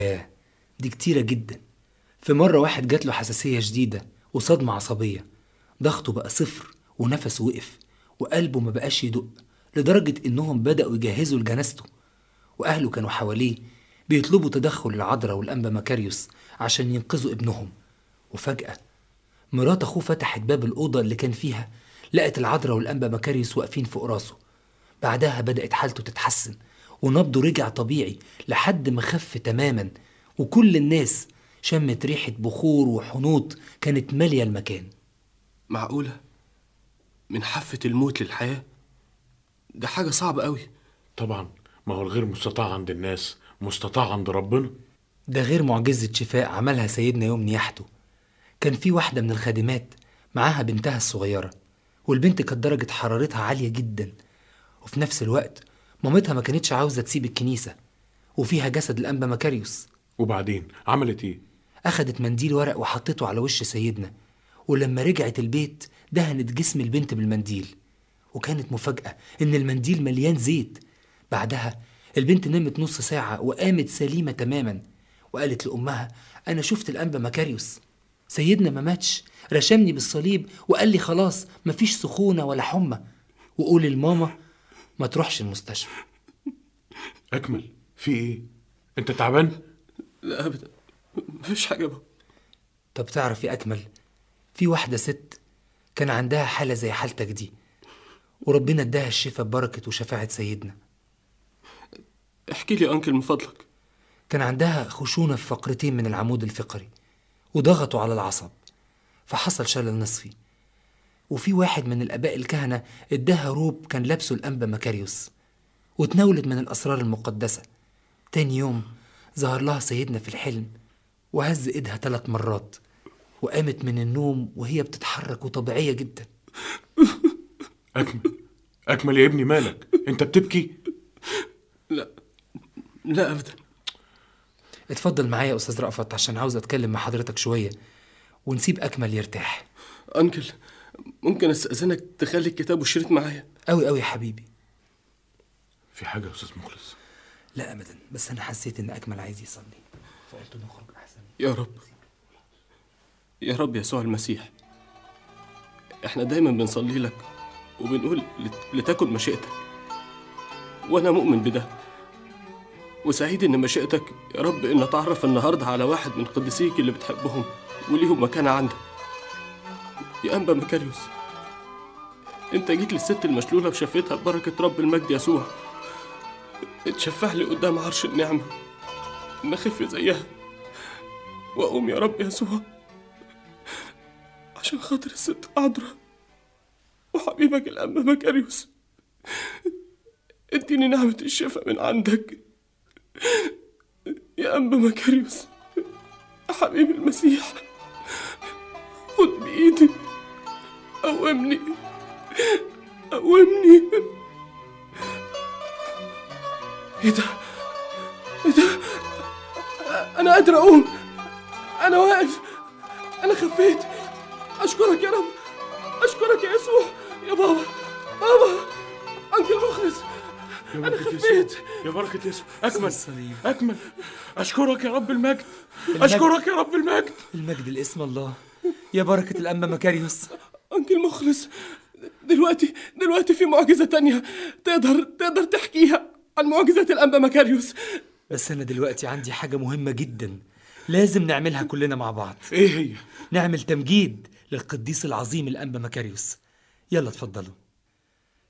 دي كتيرة جدا في مرة واحد جات له حساسية شديدة وصدمة عصبية ضغطه بقى صفر ونفسه وقف وقلبه ما بقاش يدق لدرجة إنهم بدأوا يجهزوا لجنازته وأهله كانوا حواليه بيطلبوا تدخل العذراء والأنبا مكاريوس عشان ينقذوا ابنهم وفجأة مرات أخوه فتحت باب الأوضة اللي كان فيها لقت العذراء والأنبا مكاريوس واقفين فوق راسه بعدها بدأت حالته تتحسن ونبضه رجع طبيعي لحد ما خف تماما وكل الناس شمت ريحة بخور وحنوط كانت مالية المكان معقولة من حافة الموت للحياة ده حاجة صعبة قوي طبعا ما هو الغير مستطاع عند الناس مستطاع عند ربنا ده غير معجزة شفاء عملها سيدنا يوم نياحته كان في واحدة من الخادمات معاها بنتها الصغيرة والبنت كانت درجة حرارتها عالية جدا وفي نفس الوقت مامتها ما كانتش عاوزة تسيب الكنيسة وفيها جسد الأنبا مكاريوس وبعدين عملت ايه أخدت منديل ورق وحطته على وش سيدنا ولما رجعت البيت دهنت جسم البنت بالمنديل وكانت مفاجأة إن المنديل مليان زيت بعدها البنت نامت نص ساعة وقامت سليمة تماما وقالت لأمها أنا شفت الأنبا مكاريوس سيدنا ما ماتش رشمني بالصليب وقال لي خلاص مفيش سخونة ولا حمى وقول لماما ما تروحش المستشفى اكمل في ايه انت تعبان لا أبدا مفيش حاجة بقى طب تعرف يا أكمل في واحدة ست كان عندها حالة زي حالتك دي وربنا اداها الشفاء ببركة وشفاعة سيدنا احكي لي يا أنكل من فضلك كان عندها خشونة في فقرتين من العمود الفقري وضغطوا على العصب فحصل شلل نصفي وفي واحد من الآباء الكهنة اداها روب كان لابسه الأنبا مكاريوس وتناولت من الأسرار المقدسة تاني يوم ظهر لها سيدنا في الحلم وهز إيدها ثلاث مرات وقامت من النوم وهي بتتحرك وطبيعية جدا اكمل اكمل يا ابني مالك انت بتبكي لا لا أبدا اتفضل معايا يا أستاذ رأفت عشان عاوز أتكلم مع حضرتك شوية ونسيب أكمل يرتاح أنكل ممكن أستأذنك تخلي الكتاب والشريط معايا أوي أوي يا حبيبي في حاجه يا استاذ مخلص لا أبدا بس أنا حسيت إن أكمل عايز يصلي فقلت نخرج أحسن يا رب يا رب يسوع المسيح احنا دايما بنصلي لك وبنقول لت- لتكن مشيئتك وانا مؤمن بده وسعيد ان مشيئتك يا رب ان اتعرف النهارده على واحد من قديسيك اللي بتحبهم وليهم مكانة عندك يا انبا مكاريوس انت جيت للست المشلولة وشفتها ببركة رب المجد يسوع اتشفع لي قدام عرش النعمة ان اخف زيها واقوم يا رب يسوع عشان خاطر الست عذراء وحبيبك الأنبا مكاريوس اديني نعمة الشفاء من عندك يا أنبا مكاريوس يا حبيب المسيح خد بإيدي قومني قومني ايه ده ايه ده انا قادر اقوم انا واقف انا خفيت اشكرك يا رب اشكرك يا يسوع يا بابا بابا انكل مخلص يا أنا بركة خفيت. يسوع يا بركة يسوع أكمل الصليب. أكمل أشكرك يا رب المجد أشكرك يا رب المجد المجد لاسم الله يا بركة الأنبا مكاريوس انكل مخلص دلوقتي دلوقتي في معجزة تانية تقدر تقدر تحكيها عن معجزة الأنبا مكاريوس بس أنا دلوقتي عندي حاجة مهمة جدا لازم نعملها كلنا مع بعض إيه هي نعمل تمجيد للقديس العظيم الأنبا مكاريوس يلا اتفضلوا